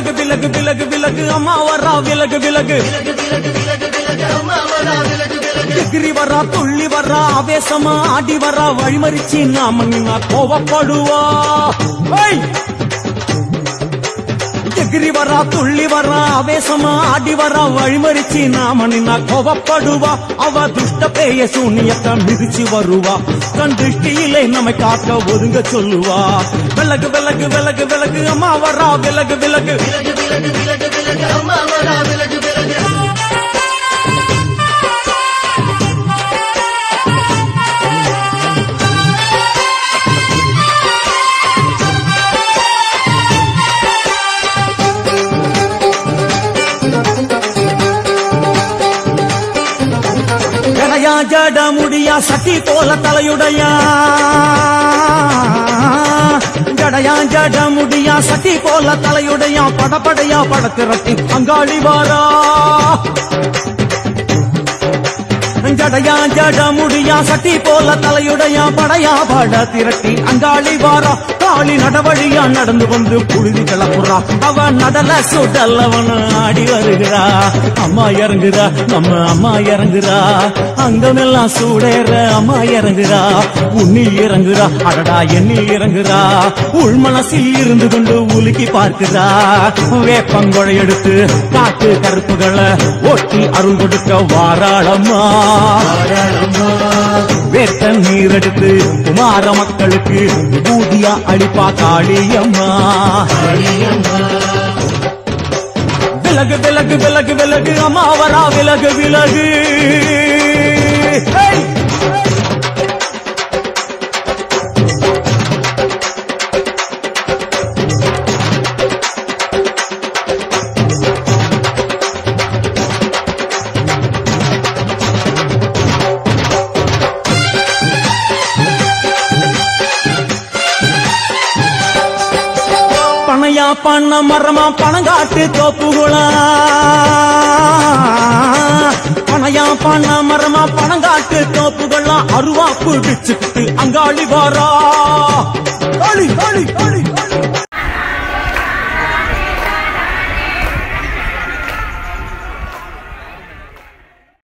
விலகு விலகு விலகு விலகு அம்மா வரா விலகு விலகு எகிரி வரா துள்ளி வரா ஆவேசமா ஆடி வரா வழிமறிச்சு நாம நின்னா கோவப்படுவா ஐய்! எகிரி வரா துள்ளி வரா ஆவேசமா ஆடி வரா வழிமறிச்சு நாம நின்னா கோவப்படுவா அவ துஷ்ட பேய சூனியத்தை மிதிச்சு வருவா கண் திருஷ்டியிலே நம்மை காக்க ஒதுங்க சொல்லுவா விலகு விலகு விலகு விலகு அம்மா வரா விலகு விலகு ஜடையா ஜட முடியா சட்டி போல தலையுடையா ஜடையா ஜட முடியா சட்டி போல தலையுடையா படபடையா படத்திரட்டி அங்காளி வாரா ஜடையா ஜட முடியா சட்டி போல தலையுடையா படையா பட திரட்டி அங்காளி வாரா காளி நடவழியா நடந்து வந்து புழுதி கிளப்புறா அவ நடல சுடல்லவன் ஆடி வருகிறா அம்மா இறங்குறா நம்ம அம்மா இறங்குறா அங்கமெல்லாம் சூடேற அம்மா இறங்குறா உன்னி இறங்குறா அடடா எண்ணி இறங்குறா உள் மனசில் இருந்து கொண்டு உலுக்கி பார்க்கிறா வேப்பங்கொழை எடுத்து காட்டு கருப்புகளை ஒட்டி அருள் கொடுக்க வாராளம்மா வேர்த்த நீர் எடுத்து குமார மக்களுக்கு ஊதியா அளிப்பா காளியம்மா விலகு விலகு விலகு விலகு அம்மா வரா விலகு விலகு ஹேய்! பனையா பண்ண மரமா பணங்காட்டு தோப்புகுளா பனையா பண்ண மரமா பணங்காட்டு தோப்புகள்லாம் அருவா பிடிச்சுக்கிட்டு அங்காளி வாரா காளி காளி காளி காளி